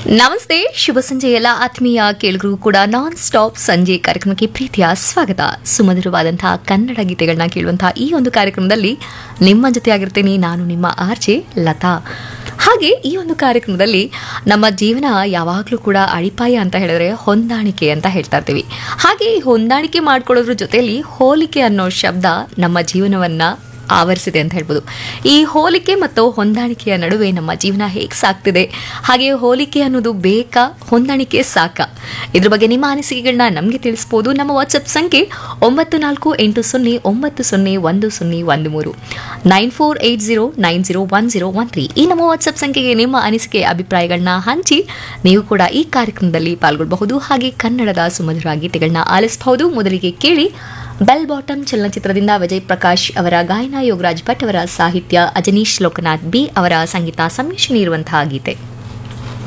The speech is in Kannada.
ನಮಸ್ತೆ ಶುಭ ಸಂಜೆ ಎಲ್ಲ ಆತ್ಮೀಯ ಕೇಳುಗರು ಕೂಡ ನಾನ್ ಸ್ಟಾಪ್ ಸಂಜೆ ಕಾರ್ಯಕ್ರಮಕ್ಕೆ ಪ್ರೀತಿಯ ಸ್ವಾಗತ ಸುಮಧುರವಾದಂತಹ ಕನ್ನಡ ಗೀತೆಗಳನ್ನ ಕೇಳುವಂತಹ ಈ ಒಂದು ಕಾರ್ಯಕ್ರಮದಲ್ಲಿ ನಿಮ್ಮ ಜೊತೆಯಾಗಿರ್ತೇನೆ ನಾನು ನಿಮ್ಮ ಆರ್ಜೆ ಲತಾ ಹಾಗೆ ಈ ಒಂದು ಕಾರ್ಯಕ್ರಮದಲ್ಲಿ ನಮ್ಮ ಜೀವನ ಯಾವಾಗಲೂ ಕೂಡ ಅಡಿಪಾಯ ಅಂತ ಹೇಳಿದ್ರೆ ಹೊಂದಾಣಿಕೆ ಅಂತ ಹೇಳ್ತಾ ಇರ್ತೀವಿ ಹಾಗೆ ಈ ಹೊಂದಾಣಿಕೆ ಮಾಡ್ಕೊಳ್ಳೋದ್ರ ಜೊತೆಯಲ್ಲಿ ಹೋಲಿಕೆ ಅನ್ನೋ ಶಬ್ದ ನಮ್ಮ ಜೀವನವನ್ನ ಆವರಿಸಿದೆ ಅಂತ ಹೇಳ್ಬೋದು ಈ ಹೋಲಿಕೆ ಮತ್ತು ಹೊಂದಾಣಿಕೆಯ ನಡುವೆ ನಮ್ಮ ಜೀವನ ಹೇಗೆ ಸಾಗ್ತಿದೆ ಹಾಗೆ ಹೋಲಿಕೆ ಅನ್ನೋದು ಬೇಕಾ ಹೊಂದಾಣಿಕೆ ಸಾಕ ಇದ್ರ ಬಗ್ಗೆ ನಿಮ್ಮ ಅನಿಸಿಕೆಗಳನ್ನ ನಮಗೆ ತಿಳಿಸ್ಬೋದು ನಮ್ಮ ವಾಟ್ಸಪ್ ಸಂಖ್ಯೆ ಒಂಬತ್ತು ನಾಲ್ಕು ಎಂಟು ಸೊನ್ನೆ ಒಂಬತ್ತು ಸೊನ್ನೆ ಒಂದು ಸೊನ್ನೆ ಒಂದು ಮೂರು nine four eight zero nine zero one zero one three ಈ ನಮ್ಮ ವಾಟ್ಸಪ್ ಸಂಖ್ಯೆಗೆ ನಿಮ್ಮ ಅನಿಸಿಕೆ ಅಭಿಪ್ರಾಯಗಳನ್ನ ಹಂಚಿ ನೀವು ಕೂಡ ಈ ಕಾರ್ಯಕ್ರಮದಲ್ಲಿ ಪಾಲ್ಗೊಳ್ಳಬಹುದು ಹಾಗೆ ಕನ್ನಡದ ಸುಮಧುರ ಗೀತೆಗಳನ್ನ ಆಲಿಸಬಹುದು ಮೊದಲಿಗೆ ಕೇಳಿ ಬೆಲ್ ಬಾಟಮ್ ಚಲನಚಿತ್ರದಿಂದ ವಿಜಯ್ ಪ್ರಕಾಶ್ ಅವರ ಗಾಯನ ಯೋಗರಾಜ್ ಭಟ್ ಅವರ ಸಾಹಿತ್ಯ ಅಜನೀಶ್ ಲೋಕನಾಥ್ ಬಿ ಅವರ ಸಂಗೀತ ಸಂಯೋಜನೆ ಇರುವಂತಹ ಗೀತೆ